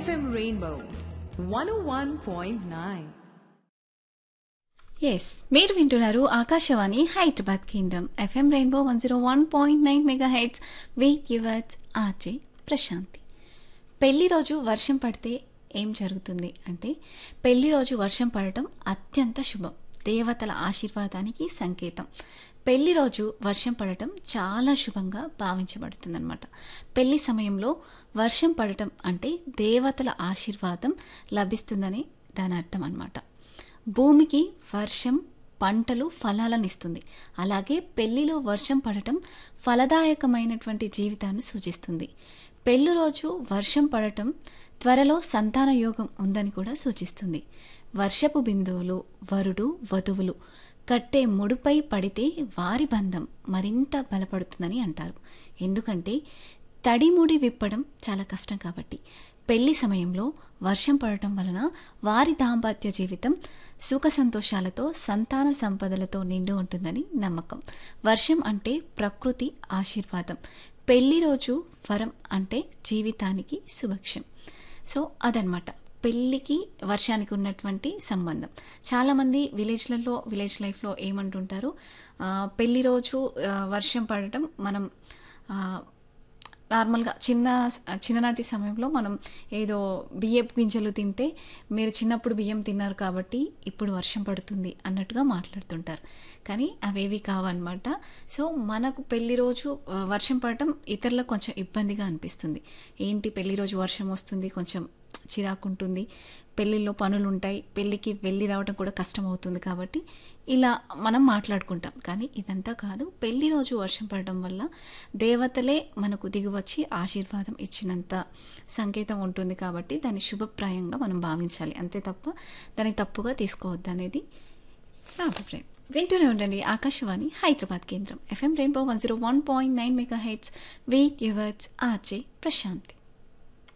FM Rainbow 101.9. Yes మీరు వింటున్నారు ఆకాశవాణి హైదరాబాద్ కేంద్రం FM rainbow one zero one point nine mega heads with yours RJ Prashanti పెళ్లి రోజు వర్షం పడితే ఏం జరుగుతుంది అంటే పెళ్లి రోజు వర్షం పడటం అత్యంత శుభం దేవతల ఆశీర్వాదానికి సంకేతం పెళ్లి రోజు వర్షం పడటం చాలా శుభంగా భావించబడుతుందన్నమాట పెళ్లి సమయంలో వర్షం పడటం అంటే దేవతల ఆశీర్వాదం లభిస్తుందని దాని అర్థం అన్నమాట భూమికి వర్షం పంటలు ఫలాలను ఇస్తుంది అలాగే పెళ్లిలో వర్షం పడటం ఫలదాయకమైనటువంటి జీవితాన్ని సూచిస్తుంది పెళ్లి రోజు వర్షం పడటం త్వరలో సంతాన యోగం ఉందని కూడా సూచిస్తుంది వర్షపు బిందువులు వరుడు వధువులు కట్టే ముడిపై పడితే వారి బంధం మరింత బలపడుతుందని అంటారు ఎందుకంటే తడిముడి విప్పడం చాలా కష్టం కాబట్టి పెళ్లి సమయంలో వర్షం పడటం వలన వారి దాంపత్య జీవితం సుఖ సంతోషాలతో సంతాన సంపదలతో నిండి ఉంటుందని నమ్మకం వర్షం అంటే ప్రకృతి ఆశీర్వాదం పెళ్లి రోజు వరం అంటే జీవితానికి శుభక్షం సో అదనమాట పెళ్ళికి వర్షానికి ఉన్నటువంటి సంబంధం చాలామంది విలేజ్లలో విలేజ్ లైఫ్లో ఏమంటుంటారు ఆ, పెళ్లి రోజు ఆ, వర్షం పడటం మనం ఆ, నార్మల్గా చిన్న చిన్ననాటి సమయంలో మనం ఏదో బియ్యపు గింజలు తింటే మీరు చిన్నప్పుడు బియ్యం తిన్నారు కాబట్టి ఇప్పుడు వర్షం పడుతుంది అన్నట్టుగా మాట్లాడుతుంటారు కానీ అవేవి కావన్నమాట సో మనకు పెళ్లి రోజు ఆ, వర్షం పడటం ఇతరులకు కొంచెం ఇబ్బందిగా అనిపిస్తుంది ఏంటి పెళ్లి రోజు వర్షం వస్తుంది కొంచెం చిరాకు ఉంటుంది పెళ్ళిళ్ళలో పనులు ఉంటాయి పెళ్ళికి వెళ్ళి రావడం కూడా కష్టం అవుతుంది కాబట్టి ఇలా మనం మాట్లాడుకుంటాం కానీ ఇదంతా కాదు పెళ్లి రోజు వర్షం పడడం వల్ల దేవతలే మనకు దిగువచ్చి ఆశీర్వాదం ఇచ్చినంత సంకేతం ఉంటుంది కాబట్టి దాన్ని శుభప్రాయంగా మనం భావించాలి అంతే తప్ప దాన్ని తప్పుగా తీసుకోవద్దు అనేది నా అభిప్రాయం వింటూనే ఉండండి ఆకాశవాణి హైదరాబాద్ కేంద్రం FM rainbow one zero one point nine mega heads with yours RJ Prashanti